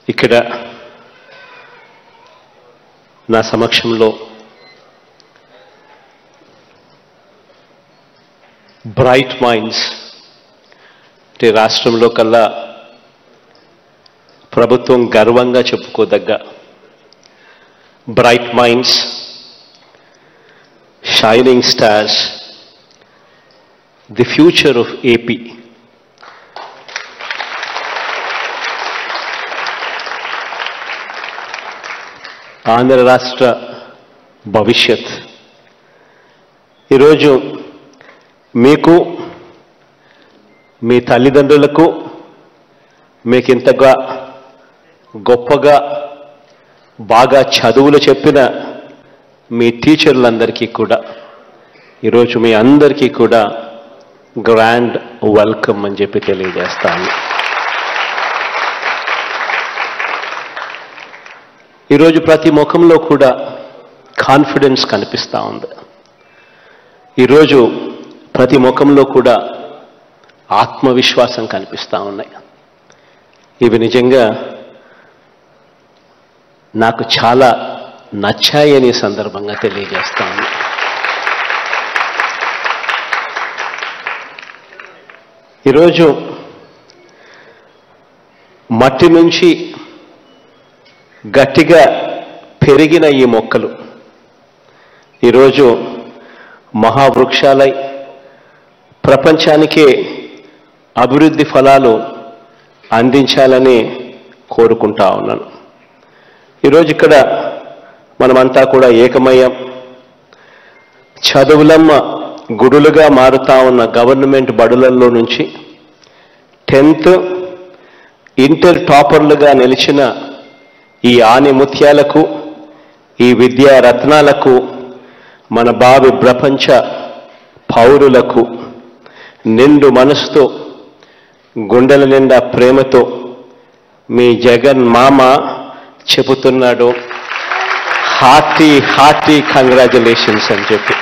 ఇక్కడ నా సమక్షంలో బ్రైట్ మైండ్స్ అంటే రాష్ట్రంలో కల్లా ప్రభుత్వం గర్వంగా చెప్పుకోదగ్గ bright minds shining stars the future of AP Andhra రాష్ట్ర భవిష్యత్ ఈరోజు మీకు మీ తల్లిదండ్రులకు మీకు ఇంతగా గొప్పగా బాగా చదువులు చెప్పిన మీ టీచర్లందరికీ కూడా ఈరోజు మీ అందరికీ కూడా గ్రాండ్ వెల్కమ్ అని చెప్పి తెలియజేస్తాను ఈరోజు ప్రతి ముఖంలో కూడా కాన్ఫిడెన్స్ కనిపిస్తూ ఉంది ఈరోజు ప్రతి ముఖంలో కూడా ఆత్మవిశ్వాసం కనిపిస్తూ ఉన్నాయి ఇవి నిజంగా నాకు చాలా నచ్చాయని ఈ సందర్భంగా తెలియజేస్తాను ఈరోజు మట్టి నుంచి గట్టిగా పెరిగిన ఈ మొక్కలు ఈరోజు మహావృక్షాలై ప్రపంచానికే అభివృద్ధి ఫలాలు అందించాలని కోరుకుంటా ఉన్నాను ఈరోజు ఇక్కడ మనమంతా కూడా ఏకమయ్యాం చదువులమ్మ గుడులుగా మారుతా ఉన్న గవర్నమెంట్ బడులలో నుంచి టెన్త్ ఇంటర్ టాపర్లుగా నిలిచిన ఈ ఆని ముత్యాలకు ఈ విద్యా రత్నాలకు మన భావి ప్రపంచ పౌరులకు నిండు మనసుతో గుండెల నిండా ప్రేమతో మీ జగన్ మామ చెబుతున్నాడు హార్టీ హార్టీ కంగ్రాచులేషన్స్ అని చెప్పి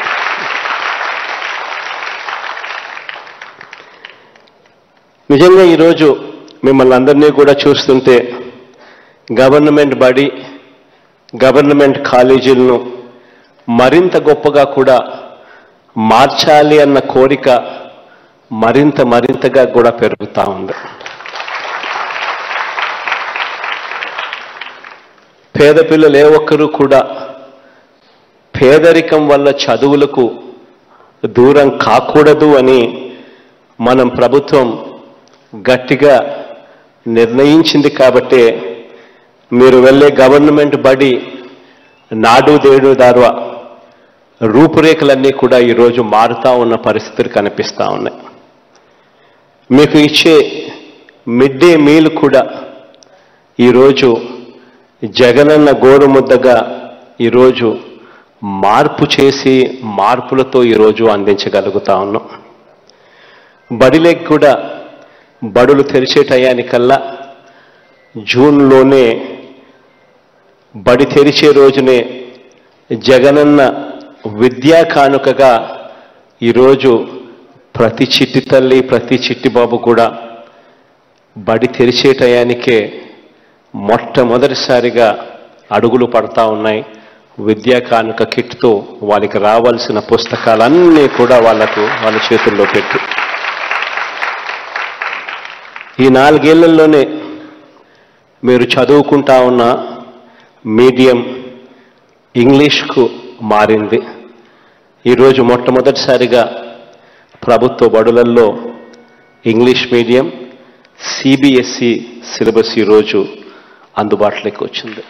నిజంగా ఈరోజు మిమ్మల్ని అందరినీ కూడా చూస్తుంటే గవర్నమెంట్ బడి గవర్నమెంట్ కాలేజీలను మరింత గొప్పగా కూడా మార్చాలి అన్న కోరిక మరింత మరింతగా కూడా పెరుగుతూ ఉంది పేద పిల్లలు ఏ ఒక్కరూ కూడా పేదరికం వల్ల చదువులకు దూరం కాకూడదు అని మనం ప్రభుత్వం గట్టిగా నిర్ణయించింది కాబట్టే మీరు వెళ్ళే గవర్నమెంట్ బడి నాడు దేడు దారువా రూపురేఖలన్నీ కూడా ఈరోజు మారుతా ఉన్న పరిస్థితులు కనిపిస్తూ ఉన్నాయి మీకు ఇచ్చే మిడ్ డే మీల్ కూడా ఈరోజు జగనన్న గోరు ముద్దగా ఈరోజు మార్పు చేసి మార్పులతో ఈరోజు అందించగలుగుతా ఉన్నాం బడిలోకి కూడా బడులు తెరిచే టయానికల్లా జూన్లోనే బడి తెరిచే రోజునే జగనన్న విద్యా కానుకగా ఈరోజు ప్రతి చిట్టి తల్లి ప్రతి చిట్టి బాబు కూడా బడి తెరిచే టయానికే మొట్టమొదటిసారిగా అడుగులు పడతా ఉన్నాయి విద్యా కానుక కిట్తో వాళ్ళకి రావాల్సిన పుస్తకాలన్నీ కూడా వాళ్ళకు వాళ్ళ చేతుల్లో పెట్టి ఈ నాలుగేళ్లలోనే మీరు చదువుకుంటా ఉన్న మీడియం ఇంగ్లీష్కు మారింది ఈరోజు మొట్టమొదటిసారిగా ప్రభుత్వ బడులల్లో ఇంగ్లీష్ మీడియం సిబిఎస్ఈ సిలబస్ ఈరోజు అందుబాటులోకి వచ్చింది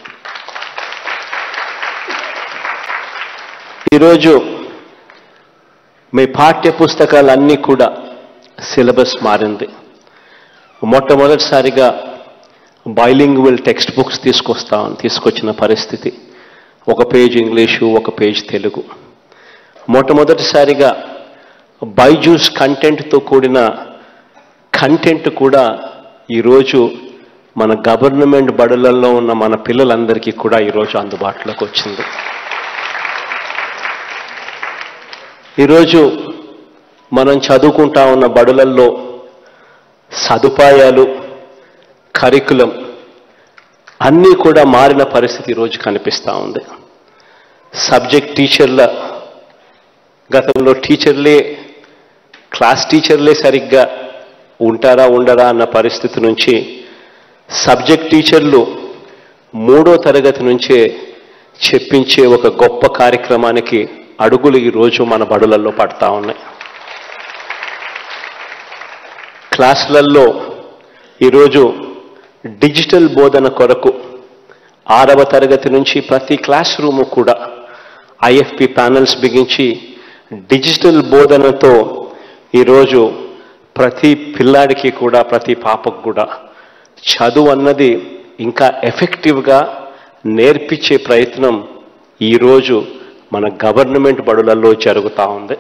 ఈరోజు మీ పాఠ్య పుస్తకాలన్నీ కూడా సిలబస్ మారింది మొట్టమొదటిసారిగా బైలింగ్వల్ టెక్స్ట్ బుక్స్ తీసుకొస్తాం తీసుకొచ్చిన పరిస్థితి ఒక పేజ్ ఇంగ్లీషు ఒక పేజ్ తెలుగు మొట్టమొదటిసారిగా బైజూస్ కంటెంట్తో కూడిన కంటెంట్ కూడా ఈరోజు మన గవర్నమెంట్ బడులలో ఉన్న మన పిల్లలందరికీ కూడా ఈరోజు అందుబాటులోకి వచ్చింది ఈరోజు మనం చదువుకుంటా ఉన్న బడులల్లో సదుపాయాలు కరికులం అన్నీ కూడా మారిన పరిస్థితి ఈరోజు కనిపిస్తూ ఉంది సబ్జెక్ట్ టీచర్ల గతంలో టీచర్లే క్లాస్ టీచర్లే సరిగ్గా ఉంటారా ఉండరా అన్న పరిస్థితి నుంచి సబ్జెక్ట్ టీచర్లు మూడో తరగతి నుంచే చెప్పించే ఒక గొప్ప కార్యక్రమానికి అడుగులు ఈరోజు మన బడులలో పడతా ఉన్నాయి క్లాసులలో ఈరోజు డిజిటల్ బోధన కొరకు ఆరవ తరగతి నుంచి ప్రతి క్లాస్ రూము కూడా ఐఎఫ్పి ప్యానల్స్ బిగించి డిజిటల్ బోధనతో ఈరోజు ప్రతి పిల్లాడికి కూడా ప్రతి పాపకు కూడా చదువు అన్నది ఇంకా ఎఫెక్టివ్గా నేర్పించే ప్రయత్నం ఈరోజు మన గవర్నమెంట్ బడులలో జరుగుతూ ఉంది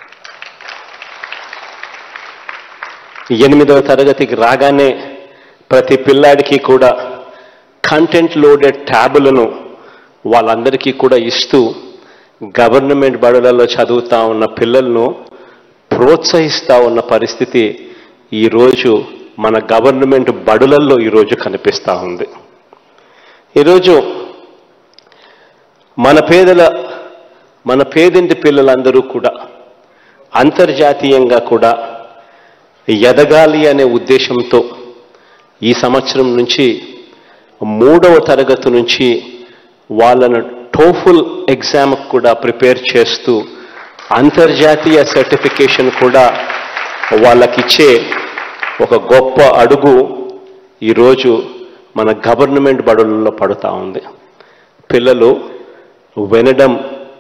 ఎనిమిదవ తరగతికి రాగానే ప్రతి పిల్లాడికి కూడా కంటెంట్ లోడెడ్ ట్యాబులను వాళ్ళందరికీ కూడా ఇస్తూ గవర్నమెంట్ బడులలో చదువుతా ఉన్న పిల్లలను ప్రోత్సహిస్తూ ఉన్న పరిస్థితి ఈరోజు మన గవర్నమెంట్ బడులల్లో ఈరోజు కనిపిస్తూ ఉంది ఈరోజు మన పేదల మన పేదింటి పిల్లలందరూ కూడా అంతర్జాతీయంగా కూడా ఎదగాలి అనే ఉద్దేశంతో ఈ సంవత్సరం నుంచి మూడవ తరగతి నుంచి వాళ్ళను టోఫుల్ ఎగ్జామ్కి కూడా ప్రిపేర్ చేస్తూ అంతర్జాతీయ సర్టిఫికేషన్ కూడా వాళ్ళకిచ్చే ఒక గొప్ప అడుగు ఈరోజు మన గవర్నమెంట్ బడులలో పడుతూ ఉంది పిల్లలు వినడం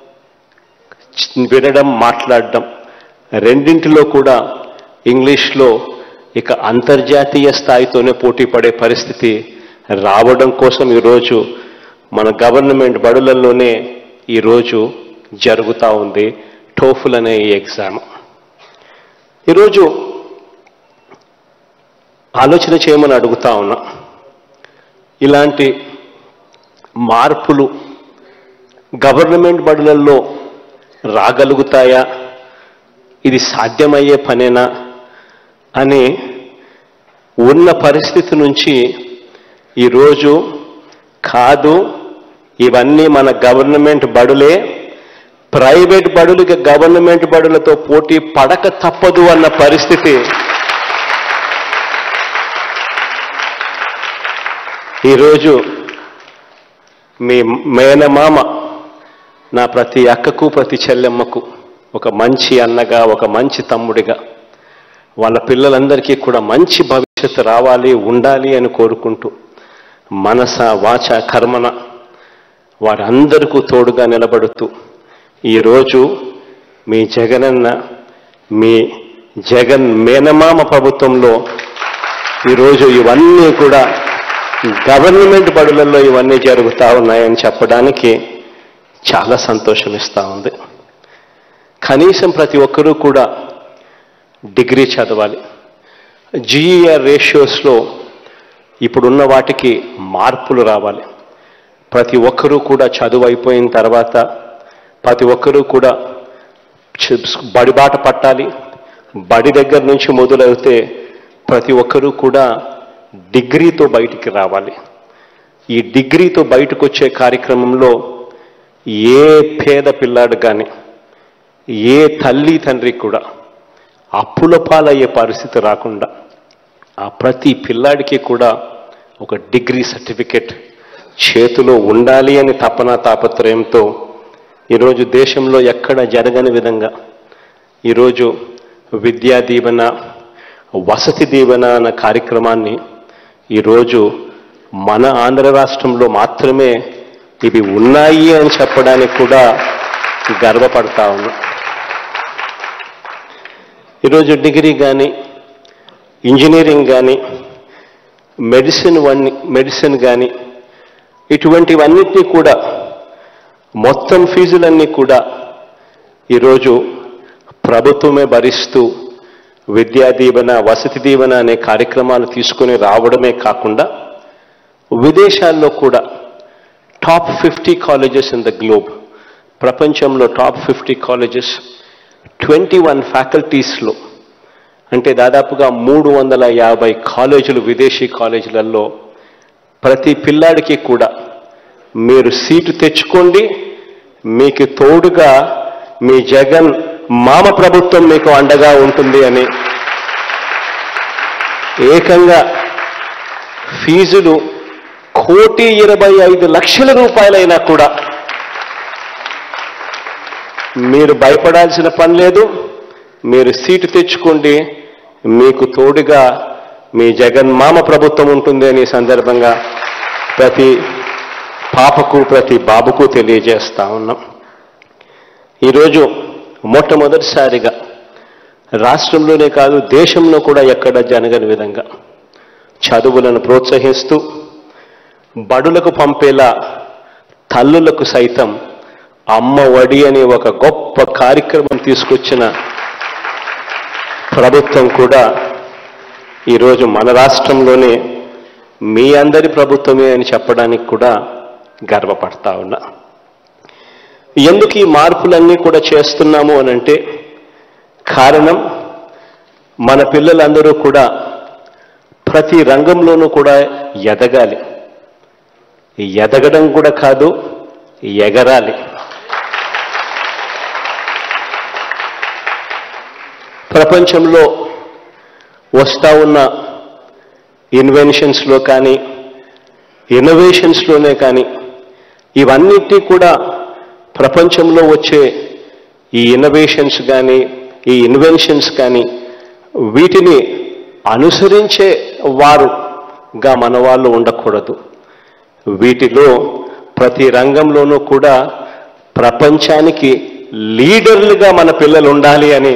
వినడం మాట్లాడడం రెండింటిలో కూడా ఇంగ్లీష్లో ఇక అంతర్జాతీయ స్థాయితోనే పోటీ పడే పరిస్థితి రావడం కోసం ఈరోజు మన గవర్నమెంట్ బడులలోనే ఈరోజు జరుగుతూ ఉంది టోఫుల్ అనే ఈ ఎగ్జామ్ ఈరోజు ఆలోచన చేయమని అడుగుతా ఉన్నా ఇలాంటి మార్పులు గవర్నమెంట్ బడులలో రాగలుగుతాయా ఇది సాధ్యమయ్యే పనేనా అని ఉన్న పరిస్థితి నుంచి ఈరోజు కాదు ఇవన్నీ మన గవర్నమెంట్ బడులే ప్రైవేట్ బడులకి గవర్నమెంట్ బడులతో పోటీ పడక తప్పదు అన్న పరిస్థితి ఈరోజు మీ మేనమామ నా ప్రతి అక్కకు ప్రతి చెల్లెమ్మకు ఒక మంచి అన్నగా ఒక మంచి తమ్ముడిగా వాళ్ళ పిల్లలందరికీ కూడా మంచి భవిష్యత్తు రావాలి ఉండాలి అని కోరుకుంటూ మనస వాచ కర్మన వారందరికీ తోడుగా నిలబడుతూ ఈరోజు మీ జగనన్న మీ జగన్ మేనమామ ప్రభుత్వంలో ఈరోజు ఇవన్నీ కూడా గవర్నమెంట్ బడులలో ఇవన్నీ జరుగుతూ ఉన్నాయని చెప్పడానికి చాలా సంతోషం ఇస్తూ ఉంది కనీసం ప్రతి ఒక్కరూ కూడా డిగ్రీ చదవాలి జీఈఆర్ రేషియోస్లో ఇప్పుడున్న వాటికి మార్పులు రావాలి ప్రతి ఒక్కరూ కూడా చదువు అయిపోయిన తర్వాత ప్రతి ఒక్కరూ కూడా చ- బడిబాట పట్టాలి బడి దగ్గర నుంచి మొదలవుతే ప్రతి ఒక్కరూ కూడా డిగ్రీతో బయటికి రావాలి ఈ డిగ్రీతో బయటకు వచ్చే కార్యక్రమంలో ఏ పేద పిల్లాడు కానీ ఏ తల్లి తండ్రి కూడా అప్పుల పాలయ్యే పరిస్థితి రాకుండా ఆ ప్రతి పిల్లాడికి కూడా ఒక డిగ్రీ సర్టిఫికెట్ చేతిలో ఉండాలి అని తపన తాపత్రయంతో ఈరోజు దేశంలో ఎక్కడ జరగని విధంగా ఈరోజు విద్యా దీవెన వసతి దీవెన అన్న కార్యక్రమాన్ని ఈరోజు మన ఆంధ్ర రాష్ట్రంలో మాత్రమే ఇవి ఉన్నాయి అని చెప్పడానికి కూడా గర్వపడతా ఉన్నాం ఈరోజు డిగ్రీ కానీ ఇంజనీరింగ్ కానీ మెడిసిన్ వన్ మెడిసిన్ కానీ ఇటువంటివన్నిటినీ కూడా మొత్తం ఫీజులన్నీ కూడా ఈరోజు ప్రభుత్వమే భరిస్తూ విద్యా దీవెన వసతి దీవెన అనే కార్యక్రమాలు తీసుకొని రావడమే కాకుండా విదేశాల్లో కూడా top fifty colleges in the globe ప్రపంచంలో top fifty colleges twenty one ఫ్యాకల్టీస్లో అంటే దాదాపుగా మూడు వందల యాభై కాలేజీలు విదేశీ కాలేజీలలో ప్రతి పిల్లాడికి కూడా మీరు సీటు తెచ్చుకోండి మీకు తోడుగా మీ జగన్ మామ ప్రభుత్వం మీకు అండగా ఉంటుంది అని ఏకంగా ఫీజులు కోటి ఇరవై ఐదు లక్షల రూపాయలైనా కూడా మీరు భయపడాల్సిన పని లేదు మీరు సీటు తెచ్చుకోండి మీకు తోడుగా మీ జగన్ మామ ప్రభుత్వం ఉంటుంది అని ఈ సందర్భంగా ప్రతి పాపకు ప్రతి బాబుకు తెలియజేస్తా ఉన్నాం ఈరోజు మొట్టమొదటిసారిగా రాష్ట్రంలోనే కాదు దేశంలో కూడా ఎక్కడ జరగని విధంగా చదువులను ప్రోత్సహిస్తూ బడులకు పంపేలా తల్లులకు సైతం అమ్మ వడి అనే ఒక గొప్ప కార్యక్రమం తీసుకొచ్చిన ప్రభుత్వం కూడా ఈరోజు మన రాష్ట్రంలోనే మీ అందరి ప్రభుత్వమే అని చెప్పడానికి కూడా గర్వపడతా ఉన్నా ఎందుకు ఈ మార్పులన్నీ కూడా చేస్తున్నాము అని అంటే కారణం మన పిల్లలందరూ కూడా ప్రతి రంగంలోనూ కూడా ఎదగాలి ఎదగడం కూడా కాదు ఎగరాలి ప్రపంచంలో వస్తా ఉన్న ఇన్వెన్షన్స్లో కానీ ఇన్నోవేషన్స్లోనే కానీ ఇవన్నిటి కూడా ప్రపంచంలో వచ్చే ఈ ఇన్నోవేషన్స్ కానీ ఈ ఇన్వెన్షన్స్ కానీ వీటిని అనుసరించే వారుగా మన వాళ్ళు ఉండకూడదు వీటిలో ప్రతి రంగంలోనూ కూడా ప్రపంచానికి లీడర్లుగా మన పిల్లలు ఉండాలి అని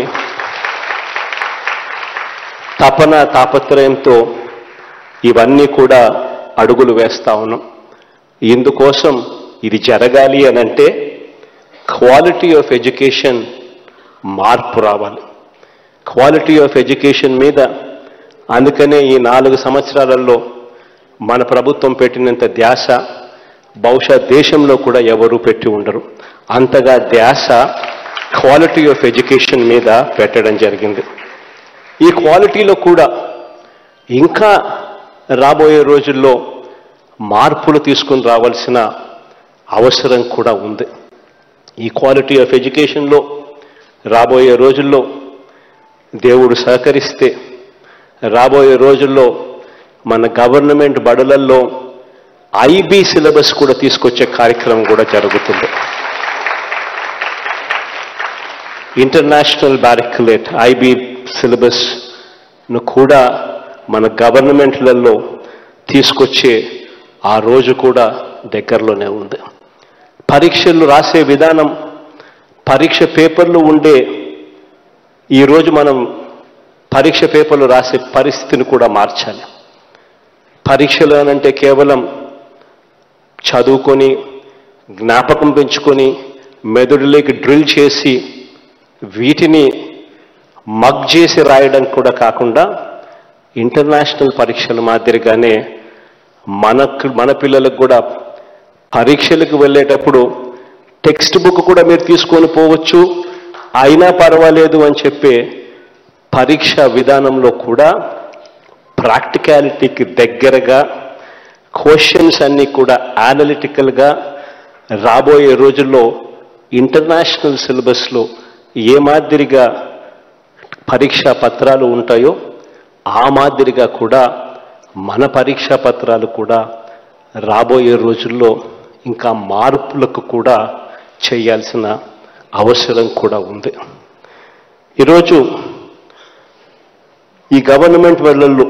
తపన తాపత్రయంతో ఇవన్నీ కూడా అడుగులు వేస్తా ఉన్నాం ఇందుకోసం ఇది జరగాలి అని అంటే క్వాలిటీ ఆఫ్ ఎడ్యుకేషన్ మార్పు రావాలి క్వాలిటీ ఆఫ్ ఎడ్యుకేషన్ మీద అందుకనే ఈ నాలుగు సంవత్సరాలలో మన ప్రభుత్వం పెట్టినంత ధ్యాస బహుశా దేశంలో కూడా ఎవరూ పెట్టి ఉండరు అంతగా ధ్యాస క్వాలిటీ ఆఫ్ ఎడ్యుకేషన్ మీద పెట్టడం జరిగింది ఈ క్వాలిటీలో కూడా ఇంకా రాబోయే రోజుల్లో మార్పులు తీసుకుని రావాల్సిన అవసరం కూడా ఉంది ఈ క్వాలిటీ ఆఫ్ ఎడ్యుకేషన్లో రాబోయే రోజుల్లో దేవుడు సహకరిస్తే రాబోయే రోజుల్లో మన గవర్నమెంట్ బడులల్లో ఐబీ సిలబస్ కూడా తీసుకొచ్చే కార్యక్రమం కూడా జరుగుతుంది ఇంటర్నేషనల్ బ్యారిక్యులేట్ ఐబీ సిలబస్ను కూడా మన గవర్నమెంట్లలో తీసుకొచ్చే ఆ రోజు కూడా దగ్గరలోనే ఉంది పరీక్షలు రాసే విధానం పరీక్ష పేపర్లు ఉండే ఈరోజు మనం పరీక్ష పేపర్లు రాసే పరిస్థితిని కూడా మార్చాలి పరీక్షలు అనంటే కేవలం చదువుకొని జ్ఞాపకం పెంచుకొని మెదడులోకి డ్రిల్ చేసి వీటిని మగ్ చేసి రాయడం కూడా కాకుండా ఇంటర్నేషనల్ పరీక్షల మాదిరిగానే మనకు మన పిల్లలకు కూడా పరీక్షలకు వెళ్ళేటప్పుడు టెక్స్ట్ బుక్ కూడా మీరు తీసుకొని పోవచ్చు అయినా పర్వాలేదు అని చెప్పే పరీక్ష విధానంలో కూడా ప్రాక్టికాలిటీకి దగ్గరగా క్వశ్చన్స్ అన్నీ కూడా అనలిటికల్గా రాబోయే రోజుల్లో ఇంటర్నేషనల్ సిలబస్లో ఏ మాదిరిగా పరీక్షా పత్రాలు ఉంటాయో ఆ మాదిరిగా కూడా మన పరీక్షా పత్రాలు కూడా రాబోయే రోజుల్లో ఇంకా మార్పులకు కూడా చేయాల్సిన అవసరం కూడా ఉంది ఈరోజు ఈ గవర్నమెంట్ వాళ్ళల్లో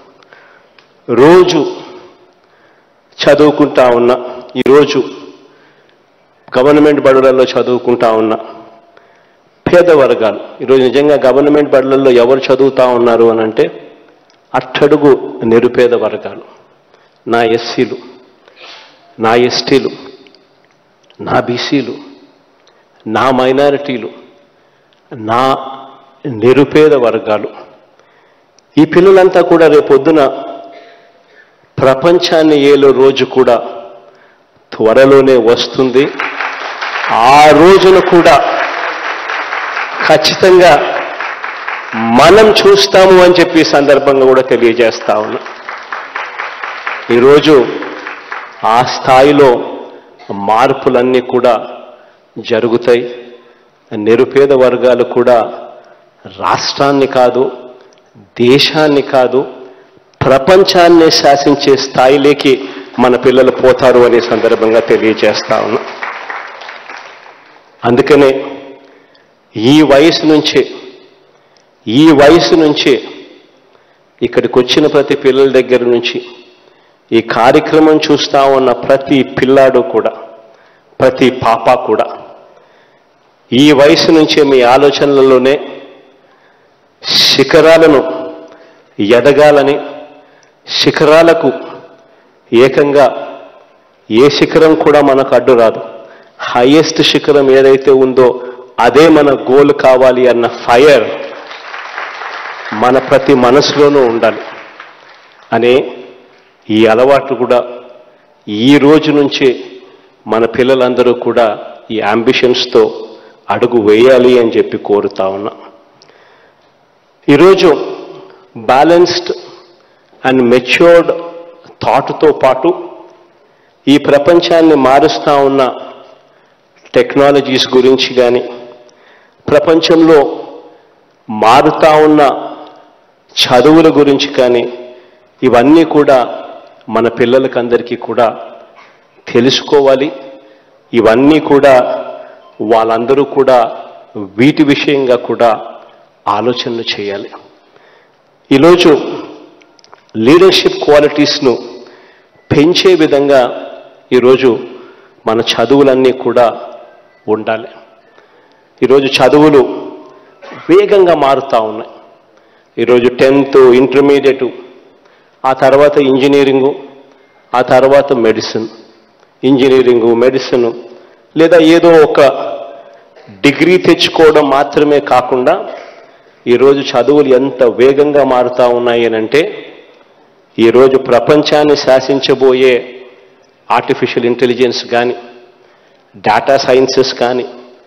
రోజు చదువుకుంటా ఉన్నా ఈరోజు గవర్నమెంట్ బడులలో చదువుకుంటా ఉన్నా పేద వర్గాలు ఈరోజు నిజంగా గవర్నమెంట్ బడులలో ఎవరు చదువుతా ఉన్నారు అని అంటే అట్టడుగు నిరుపేద వర్గాలు నా ఎస్సీలు నా ఎస్టీలు నా బీసీలు నా మైనారిటీలు నా నిరుపేద వర్గాలు ఈ పిల్లలంతా కూడా రేపొద్దున ప్రపంచాన్ని ఏలో రోజు కూడా త్వరలోనే వస్తుంది ఆ రోజున కూడా ఖచ్చితంగా మనం చూస్తాము అని చెప్పి ఈ సందర్భంగా కూడా తెలియజేస్తా ఉన్నా ఈరోజు ఆ స్థాయిలో మార్పులన్నీ కూడా జరుగుతాయి నిరుపేద వర్గాలు కూడా రాష్ట్రాన్ని కాదు దేశాన్ని కాదు ప్రపంచాన్ని శాసించే స్థాయిలోకి మన పిల్లలు పోతారు అనే సందర్భంగా తెలియజేస్తా ఉన్నా అందుకనే ఈ వయసు నుంచే ఈ వయసు నుంచే ఇక్కడికి వచ్చిన ప్రతి పిల్లల దగ్గర నుంచి ఈ కార్యక్రమం చూస్తా ఉన్న ప్రతి పిల్లాడు కూడా ప్రతి పాప కూడా ఈ వయసు నుంచే మీ ఆలోచనలలోనే శిఖరాలను ఎదగాలని శిఖరాలకు ఏకంగా ఏ శిఖరం కూడా మనకు అడ్డు రాదు హైయెస్ట్ శిఖరం ఏదైతే ఉందో అదే మన గోల్ కావాలి అన్న ఫైర్ మన ప్రతి మనసులోనూ ఉండాలి అనే ఈ అలవాట్లు కూడా ఈ రోజు నుంచే మన పిల్లలందరూ కూడా ఈ అంబిషన్స్తో అడుగు వేయాలి అని చెప్పి కోరుతా ఉన్నా ఈరోజు బ్యాలెన్స్డ్ అండ్ మెచ్యూర్డ్ థాట్తో పాటు ఈ ప్రపంచాన్ని మారుస్తూ ఉన్న టెక్నాలజీస్ గురించి కానీ ప్రపంచంలో మారుతా ఉన్న చదువుల గురించి కానీ ఇవన్నీ కూడా మన పిల్లలకందరికీ కూడా తెలుసుకోవాలి ఇవన్నీ కూడా వాళ్ళందరూ కూడా వీటి విషయంగా కూడా ఆలోచనలు చేయాలి ఈరోజు లీడర్షిప్ క్వాలిటీస్ను పెంచే విధంగా ఈరోజు మన చదువులన్నీ కూడా ఉండాలి ఈరోజు చదువులు వేగంగా మారుతూ ఉన్నాయి ఈరోజు టెన్త్ ఇంటర్మీడియట్ ఆ తర్వాత ఇంజనీరింగు ఆ తర్వాత మెడిసిన్ ఇంజనీరింగు మెడిసిన్ లేదా ఏదో ఒక డిగ్రీ తెచ్చుకోవడం మాత్రమే కాకుండా ఈరోజు చదువులు ఎంత వేగంగా మారుతూ ఉన్నాయి అని అంటే ఈరోజు ప్రపంచాన్ని శాసించబోయే ఆర్టిఫిషియల్ ఇంటెలిజెన్స్ కానీ డేటా సైన్సెస్ కానీ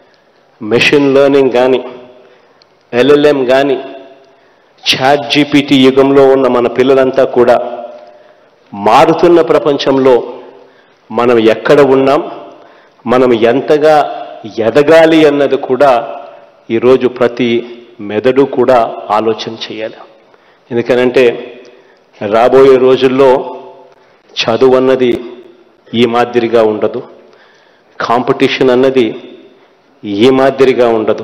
మెషిన్ లెర్నింగ్ కానీ ఎల్ఎల్ఎం కానీ చాట్ జీపీటీ యుగంలో ఉన్న మన పిల్లలంతా కూడా మారుతున్న ప్రపంచంలో మనం ఎక్కడ ఉన్నాం మనం ఎంతగా ఎదగాలి అన్నది కూడా ఈరోజు ప్రతి మెదడు కూడా ఆలోచన చేయాలి ఎందుకనంటే రాబోయే రోజుల్లో చదువు అన్నది ఈ మాదిరిగా ఉండదు కాంపిటీషన్ అన్నది ఈ మాదిరిగా ఉండదు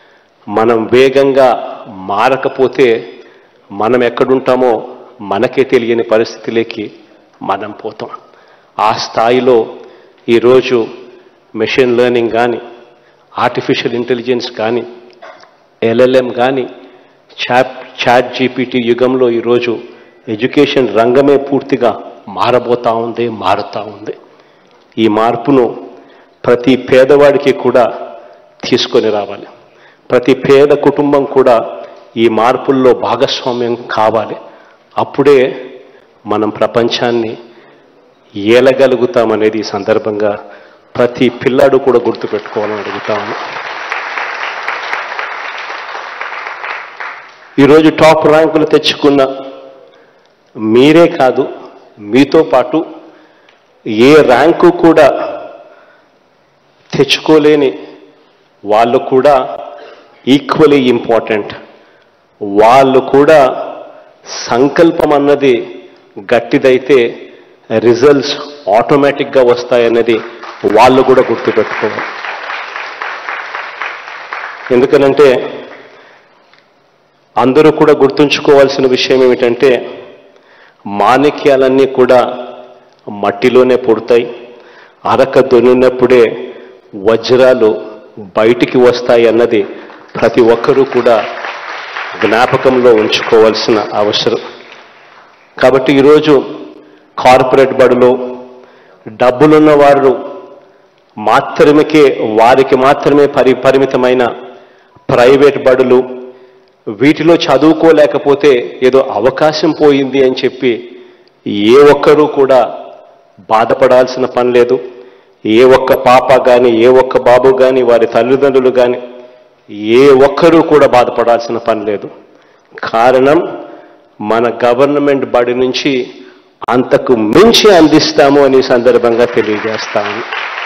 మనం వేగంగా మారకపోతే మనం ఎక్కడుంటామో మనకే తెలియని పరిస్థితిలోకి మనం పోతాం ఆ స్థాయిలో ఈరోజు మెషిన్ లెర్నింగ్ కానీ ఆర్టిఫిషియల్ ఇంటెలిజెన్స్ కానీ ఎల్ఎల్ఎం కానీ చాట్ చాట్ జీపీటీ యుగంలో ఈరోజు ఎడ్యుకేషన్ రంగమే పూర్తిగా మారబోతా ఉంది మారుతూ ఉంది ఈ మార్పును ప్రతి పేదవాడికి కూడా తీసుకొని రావాలి ప్రతి పేద కుటుంబం కూడా ఈ మార్పుల్లో భాగస్వామ్యం కావాలి అప్పుడే మనం ప్రపంచాన్ని ఏలగలుగుతామనేది ఈ సందర్భంగా ప్రతి పిల్లాడు కూడా గుర్తుపెట్టుకోవాలని అడుగుతాను ఈరోజు టాప్ ర్యాంకులు తెచ్చుకున్న మీరే కాదు మీతో పాటు ఏ ర్యాంకు కూడా తెచ్చుకోలేని వాళ్ళు కూడా ఈక్వలీ ఇంపార్టెంట్ వాళ్ళు కూడా సంకల్పం అన్నది గట్టిదైతే రిజల్ట్స్ ఆటోమేటిక్గా వస్తాయన్నది వాళ్ళు కూడా గుర్తుపెట్టుకోవాలి ఎందుకనంటే అందరూ కూడా గుర్తుంచుకోవాల్సిన విషయం ఏమిటంటే మాణిక్యాలన్నీ కూడా మట్టిలోనే పుడతాయి అరక దున్నినప్పుడే వజ్రాలు బయటికి వస్తాయి అన్నది ప్రతి ఒక్కరూ కూడా జ్ఞాపకంలో ఉంచుకోవాల్సిన అవసరం కాబట్టి ఈరోజు కార్పొరేట్ బడులు డబ్బులున్న వారు మాత్రమే వారికి మాత్రమే పరి పరిమితమైన ప్రైవేట్ బడులు వీటిలో చదువుకోలేకపోతే ఏదో అవకాశం పోయింది అని చెప్పి ఏ ఒక్కరూ కూడా బాధపడాల్సిన పని లేదు ఏ ఒక్క పాప కానీ ఏ ఒక్క బాబు కానీ వారి తల్లిదండ్రులు కానీ ఏ ఒక్కరూ కూడా బాధపడాల్సిన పని లేదు కారణం మన గవర్నమెంట్ బడి నుంచి అంతకు మించి అందిస్తాము అని ఈ సందర్భంగా తెలియజేస్తాము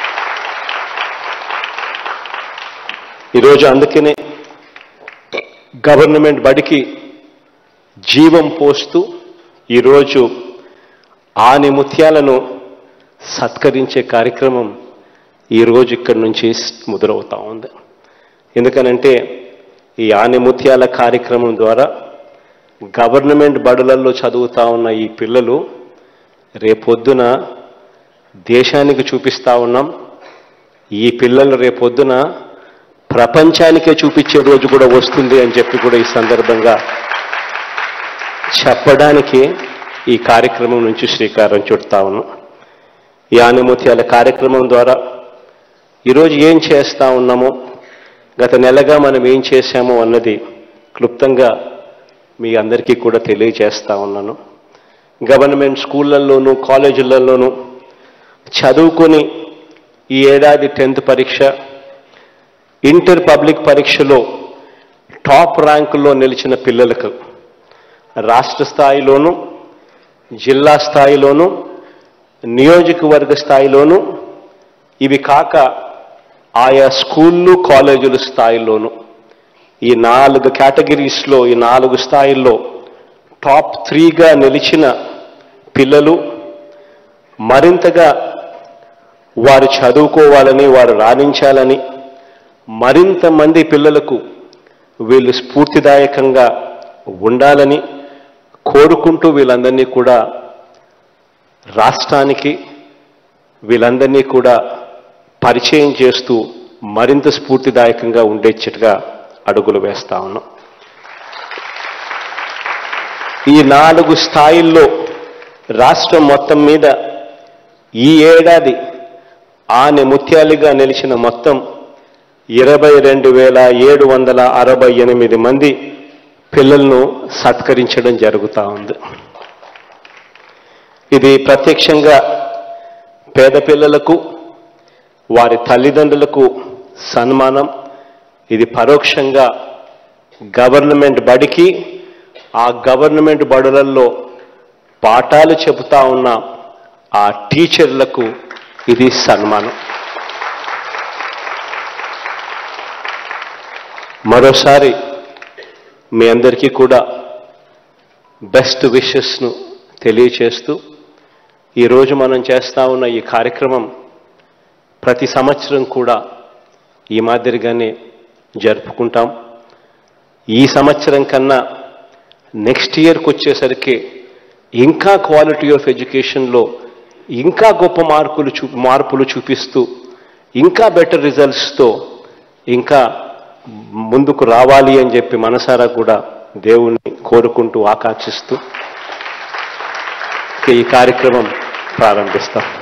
ఈరోజు అందుకనే గవర్నమెంట్ బడికి జీవం పోస్తూ ఈరోజు ఆని ముత్యాలను సత్కరించే కార్యక్రమం ఈరోజు ఇక్కడి నుంచి మొదలవుతా ఉంది ఎందుకనంటే ఈ ఆని ముత్యాల కార్యక్రమం ద్వారా గవర్నమెంట్ బడులలో చదువుతా ఉన్న ఈ పిల్లలు రేపొద్దున దేశానికి చూపిస్తా ఉన్నాం ఈ పిల్లలు రేపొద్దున ప్రపంచానికే చూపించే రోజు కూడా వస్తుంది అని చెప్పి కూడా ఈ సందర్భంగా చెప్పడానికి ఈ కార్యక్రమం నుంచి శ్రీకారం చుడతా ఉన్నాం ఈ ఆనిముత్యాల కార్యక్రమం ద్వారా ఈరోజు ఏం చేస్తా ఉన్నామో గత నెలగా మనం ఏం చేశామో అన్నది క్లుప్తంగా మీ అందరికీ కూడా తెలియజేస్తా ఉన్నాను గవర్నమెంట్ స్కూళ్ళల్లోనూ కాలేజీలలోనూ చదువుకొని ఈ ఏడాది టెన్త్ పరీక్ష ఇంటర్ పబ్లిక్ పరీక్షలో టాప్ ర్యాంకుల్లో నిలిచిన పిల్లలకు రాష్ట్ర స్థాయిలోనూ జిల్లా స్థాయిలోనూ నియోజకవర్గ స్థాయిలోనూ ఇవి కాక ఆయా స్కూళ్ళు కాలేజీల స్థాయిలోనూ ఈ నాలుగు కేటగిరీస్లో ఈ నాలుగు స్థాయిల్లో టాప్ త్రీగా నిలిచిన పిల్లలు మరింతగా వారు చదువుకోవాలని వారు రాణించాలని మరింత మంది పిల్లలకు వీళ్ళు స్ఫూర్తిదాయకంగా ఉండాలని కోరుకుంటూ వీళ్ళందరినీ కూడా రాష్ట్రానికి వీళ్ళందరినీ కూడా పరిచయం చేస్తూ మరింత స్ఫూర్తిదాయకంగా ఉండేట్టుగా అడుగులు వేస్తా ఉన్నాం ఈ నాలుగు స్థాయిల్లో రాష్ట్రం మొత్తం మీద ఈ ఏడాది ఆని ముత్యాలుగా నిలిచిన మొత్తం ఇరవై రెండు వేల ఏడు వందల అరవై ఎనిమిది మంది పిల్లలను సత్కరించడం జరుగుతూ ఉంది ఇది ప్రత్యక్షంగా పేద పిల్లలకు వారి తల్లిదండ్రులకు సన్మానం ఇది పరోక్షంగా గవర్నమెంట్ బడికి ఆ గవర్నమెంట్ బడులలో పాఠాలు చెబుతా ఉన్న ఆ టీచర్లకు ఇది సన్మానం మరోసారి మీ అందరికీ కూడా బెస్ట్ విషెస్ను తెలియచేస్తూ ఈరోజు మనం చేస్తా ఉన్న ఈ కార్యక్రమం ప్రతి సంవత్సరం కూడా ఈ మాదిరిగానే జరుపుకుంటాం ఈ సంవత్సరం కన్నా నెక్స్ట్ ఇయర్కి వచ్చేసరికి ఇంకా క్వాలిటీ ఆఫ్ ఎడ్యుకేషన్లో ఇంకా గొప్ప మార్కులు చూ మార్పులు చూపిస్తూ ఇంకా బెటర్ రిజల్ట్స్తో ఇంకా ముందుకు రావాలి అని చెప్పి మనసారా కూడా దేవుణ్ణి కోరుకుంటూ ఆకాంక్షిస్తూ ఈ కార్యక్రమం ప్రారంభిస్తాం